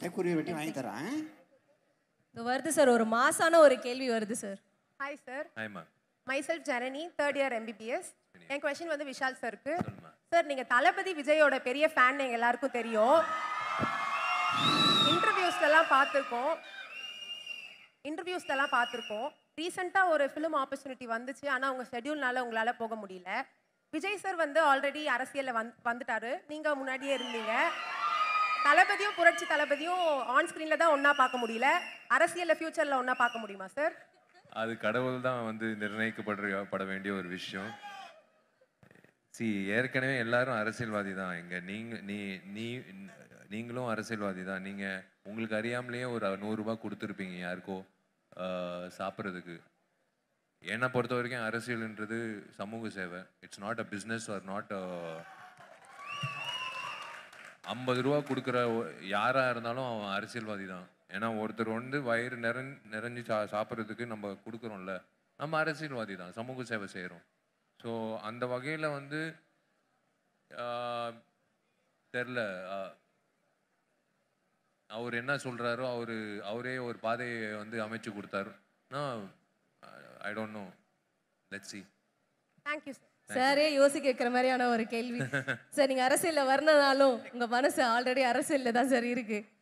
குருவி வெட்டி வாங்கி தரேன் இது வருது சார் ஒரு மாசான ஒரு கேள்வி வருது சார் ஹாய் சார் ஹாய்மா myself Janani third year MBBS என் கொஸ்டின் வந்து விஷால் சாருக்கு சொல்லுமா சார் நீங்க தளபதி விஜயோட பெரிய ஃபேன் எங்க எல்லாருக்கும் தெரியும் இன்டர்வியூஸ்லலாம் பார்த்துருக்கோம் இன்டர்வியூஸ்லலாம் பார்த்துருக்கோம் ரீசெண்டாக ஒரு ஃபிலிம் ஆப்பர்ச்சுனிட்டி வந்துச்சு ஆனால் உங்கள் ஷெட்யூல்னால உங்களால் போக முடியல விஜய் சார் வந்து ஆல்ரெடி அரசியலில் வந் வந்துட்டாரு நீங்கள் முன்னாடியே இருந்தீங்க தளபதியும் புரட்சி தளபதியும் ஆன் ஸ்க்ரீனில் தான் ஒன்றா பார்க்க முடியல அரசியலில் ஃப்யூச்சரில் ஒன்றா பார்க்க முடியுமா சார் அது கடவுள் தான் வந்து நிர்ணயிக்கப்படுற பட வேண்டிய ஒரு விஷயம் சி ஏற்கனவே எல்லாரும் அரசியல்வாதி தான் இங்க நீங்க நீ நீ நீங்களும் அரசியல்வாதி தான் நீங்க உங்களுக்கு அறியாமலேயே ஒரு நூறுரூபா கொடுத்துருப்பீங்க யாருக்கோ ஆஹ், சாப்பிட்றதுக்கு என்னை பொறுத்த வரைக்கும் அரசியல்ன்றது சமூக சேவை it's not a business or not ஐம்பது ரூபா கொடுக்குற யாராக இருந்தாலும் அவன் அரசியல்வாதி தான் ஏன்னா ஒருத்தர் வந்து வயிறு நிறஞ் நிறைஞ்சு சா சாப்பிட்றதுக்கு நம்ம கொடுக்குறோம்ல நம்ம அரசியல்வாதி தான் சமூக சேவை செய்கிறோம் ஸோ அந்த வகையில் வந்து ஆஹ், தெரில ஆஹ், அவர் என்ன சொல்கிறாரோ அவர் அவரே ஒரு பாதையை வந்து அமைச்சு கொடுத்தாருன்னா I don't know let's see thank you sir சாரே யோசிக்க வைக்கிற மாதிரியான ஒரு கேள்வி சார் நீங்க அரசியல்ல வரணும்னாலும் உங்க மனசு ஆல்ரெடி அரசியல்ல தான் சார் இருக்கு